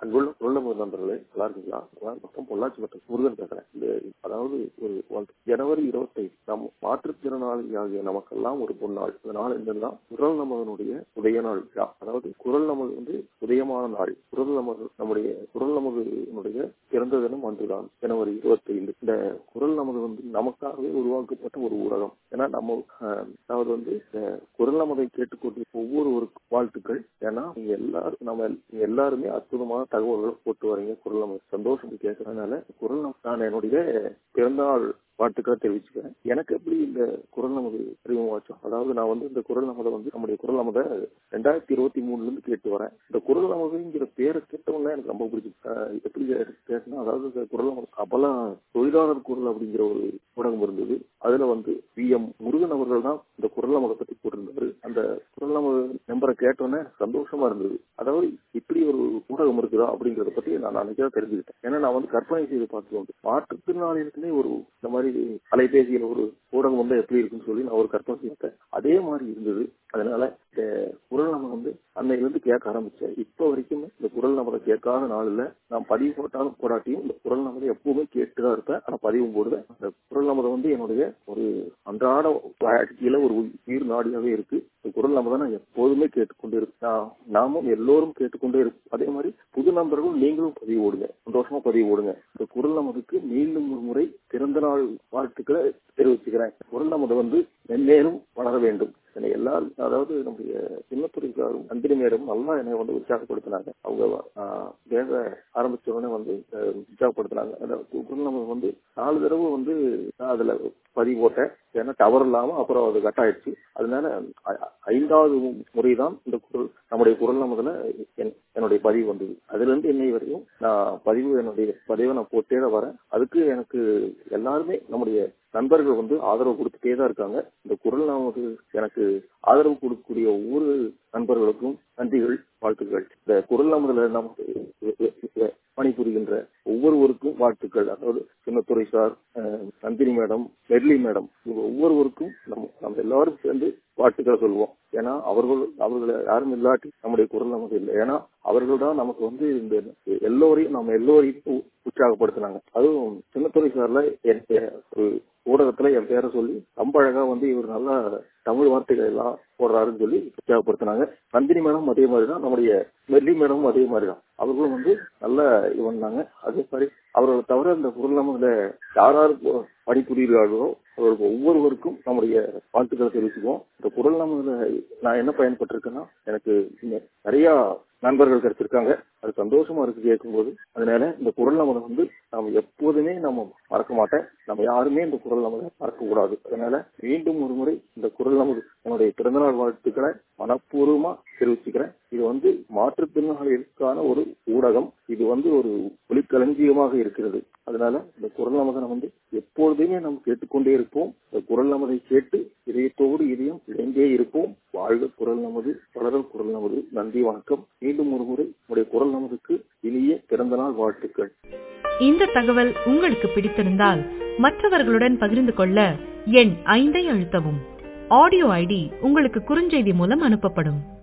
அங்குள்ள குரலமுக நண்பர்களே நல்லா இருக்கீங்களா நான் மொத்தம் பொள்ளாச்சி மற்றும் முருகன் பேசுறேன் இந்த அதாவது ஒரு one- ஜனவரி இருபத்தைந்து நம் மாற்றுத்திறனாளி ஆகிய நமக்கெல்லாம் ஒரு பொன்னாள் இந்த நாள் என்னன்னா குரல் நமதனுடைய உதய நாள் விழா அதாவது குரல் நமது வந்து உதயமான நாள் குரல் நமது நம்முடைய குரல் நமதுனுடைய பிறந்த தினம் அன்றுதான் ஜனவரி இருபத்தைந்து இந்த குரல் நமது வந்து நமக்காகவே உருவாக்கப்பட்ட ஒரு ஊடகம் ஏன்னா நம்ம அஹ், அதாவது வந்து அஹ், குரல் நமதை கேட்டுக்கொண்டு ஒவ்வொருவருக்கும் வாழ்த்துக்கள் ஏன்னா நீங்க எல்லாரும் நம்ம நீங்க எல்லாருமே அற்புதமான தகவல்களை போட்டு வரீங்க குரல் நமது சந்தோஷம் கேட்கறதுனால குரல் நம- நான் என்னுடைய பிறந்தநாள் வாழ்த்துக்களை தெரிவிச்சுக்கிறேன் எனக்கு எப்படி இந்த குரல் நமது அறிமுகமாச்சோம் அதாவது நான் வந்து இந்த குரல் நமதை வந்து நம்முடைய குரல் நமதை ரெண்டாயிரத்தி இருபத்தி மூணுல இருந்து கேட்டு வரேன் இந்த குரல் நமதுங்கிற பேரை கேட்டவொன்னே எனக்கு ரொம்ப பிடிச்சிச்சு அஹ் எப்படி கேட்டேன்னா அதாவது இந்த குரல் நமது அப்பெல்லாம் தொழிலாளர் குரல் அப்படிங்கிற ஒரு ஊடகம் இருந்தது அதுல வந்து வி எம் முருகன் அவர்கள் தான் இந்த குரல் நமதை பத்தி போட்டிருந்தாரு அந்த குரல் நமது நம்பரை கேட்டோன்னே சந்தோஷமா இருந்தது அதாவது இப்படி ஒரு ஊடகம் இருக்குதா அப்படிங்கறத பத்தி நான் அன்னைக்கு தான் தெரிஞ்சுக்கிட்டேன் ஏன்னா நான் வந்து கற்பனை செய்து பார்த்து வந்து மாற்றுத்திறனாளிகளுக்குன்னே ஒரு இந்த மாதிரி அலைபேசியில ஒரு ஊடகம் வந்து எப்படி இருக்குன்னு சொல்லி நான் ஒரு கற்பனை செய்தேன் அதே மாதிரி இருந்தது அதனால இந்த குரல் நம்ம வந்து அன்னையில இருந்து கேட்க ஆரம்பிச்சேன் இப்ப வரைக்கும் இந்த குரல் நமதை கேட்காத நாள் இல்ல நான் பதிவு போட்டாலும் போடாட்டியும் இந்த குரல் நமதை எப்பவுமே கேட்டுதான் இருப்பேன் ஆனா பதிவும் போடுவேன் அந்த குரல் நமதை வந்து என்னுடைய ஒரு அன்றாட வாழ்க்கையில ஒரு உயிர் நாடியாவே இருக்கு இந்த குரல் நம்ம நான் எப்போதுமே கேட்டுக்கொண்டே இருப்பேன் நான் நாமும் எல்லோரும் கேட்டுக்கொண்டே இருக்கும் அதே மாதிரி புது நண்பர்களும் நீங்களும் பதிவு ஓடுங்க சந்தோஷமா பதிவு ஓடுங்க இந்த குரல் நமதுக்கு மீண்டும் ஒரு முறை பிறந்த நாள் வாழ்த்துக்களை தெரிவிச்சுக்கிறேன் குரல் நமது வந்து மென்மேலும் வளர வேண்டும் என்னை எல்லாரும் அதாவது நம்முடைய சின்னத்துறைக்காரும் நந்தினி மேடம் நல்லா என்னை வந்து உற்சாகப்படுத்தினாங்க அவங்க ஆஹ், பேச ஆரம்பிச்ச உடனே வந்து அஹ், உற்சாகப்படுத்தினாங்க அதாவது குரல் நமது வந்து நாலு தடவை வந்து நான் அதுல பதிவு போட்டேன் ஏன்னா டவர் இல்லாம அப்புறம் அது கட் ஆயிடுச்சு அதனால ஐ- ஐந்தாவது முறைதான் இந்த குரல் நம்முடைய குரல் நமதுல என்- என்னுடைய பதிவு வந்தது அதுல இருந்து இன்னை வரையும் நான் பதிவு என்னுடைய பதிவை நான் போட்டே தான் வரேன் அதுக்கு எனக்கு எல்லாருமே நம்முடைய நண்பர்கள் வந்து ஆதரவு கொடுத்துட்டே தான் இருக்காங்க இந்த குரல் நமது எனக்கு ஆதரவு கொடுக்கக்கூடிய ஒவ்வொரு நண்பர்களுக்கும் நன்றிகள் வாழ்த்துக்கள் இந்த குரல் நமதுல நமக்கு பணிபுரிகின்ற ஒவ்வொருவருக்கும் வாழ்த்துக்கள் அதாவது சின்னத்துறை சார் அஹ், நந்தினி மேடம் மெர்லி மேடம் இவங்க ஒவ்வொருவருக்கும் நம்ம நம்ம எல்லாரும் சேர்ந்து வாழ்த்துக்களை சொல்லுவோம் ஏன்னா அவர்கள் அவர்கள் யாரும் இல்லாட்டி நம்முடைய குரல் நமக்கு இல்லை ஏன்னா அவர்கள் தான் நமக்கு வந்து இந்த எல்லோரையும் நம்ம எல்லோரையும் உ- உற்சாகப்படுத்தினாங்க அதுவும் சின்னத்துறை சார்ல என் பே- ஒரு ஊடகத்துல என் பேரை சொல்லி ரொம்ப அழகா வந்து இவர் நல்லா தமிழ் வார்த்தைகள் எல்லாம் போடுறாருன்னு சொல்லி உற்சாகப்படுத்தினாங்க நந்தினி மேடம் அதே மாதிரி தான் நம்முடைய மெர்லி மேடமும் அதே மாதிரி தான் அவர்களும் வந்து நல்ல இது பண்ணாங்க அதே மாதிரி அவர்களை தவிர இந்த குரல் நமதுல யார் யார் ப- பணிபுரிகிறார்களோ அவர்களுக்கு ஒவ்வொருவருக்கும் நம்முடைய வாழ்த்துக்களை தெரிவிச்சுக்குவோம் இந்த குரல் நமதுல நான் என்ன பயன்பட்டிருக்கேன்னா எனக்கு இங்க நிறைய நண்பர்கள் கிடைச்சிருக்காங்க அது சந்தோஷமா இருக்கு கேட்கும்போது அதனால இந்த குரல் நமதை வந்து நாம் எப்போதுமே நம்ம மறக்க மாட்டேன் நம்ம யாருமே இந்த குரல் நமதை மறக்க கூடாது அதனால மீண்டும் ஒரு முறை இந்த குரல் நமது என்னுடைய பிறந்தநாள் வாழ்த்துக்களை மனப்பூர்வமா தெரிவிச்சுக்கிறேன் இது வந்து மாற்றுத்திறனாளிகளுக்கான ஒரு ஊடகம் இது வந்து ஒரு ஒளிக்களஞ்சியமாக இருக்கிறது அதனால இந்த குரல் நமதனை வந்து எப்பொழுதுமே நாம் கேட்டுக்கொண்டே இருப்போம் இந்த குரல் நமதை கேட்டு இதயத்தோடு இதயம் இணைந்தே இருப்போம் வாழ்க குரல் நமது வளரல் குரல் நமது நன்றி வணக்கம் மீண்டும் ஒரு முறை உடைய குரல் நமதுக்கு இனிய பிறந்தநாள் வாழ்த்துக்கள் இந்த தகவல் உங்களுக்கு பிடித்திருந்தால் மற்றவர்களுடன் பகிர்ந்து கொள்ள எண் ஐந்தை அழுத்தவும் ஆடியோ ஐடி உங்களுக்கு குறுஞ்செய்தி மூலம் அனுப்பப்படும்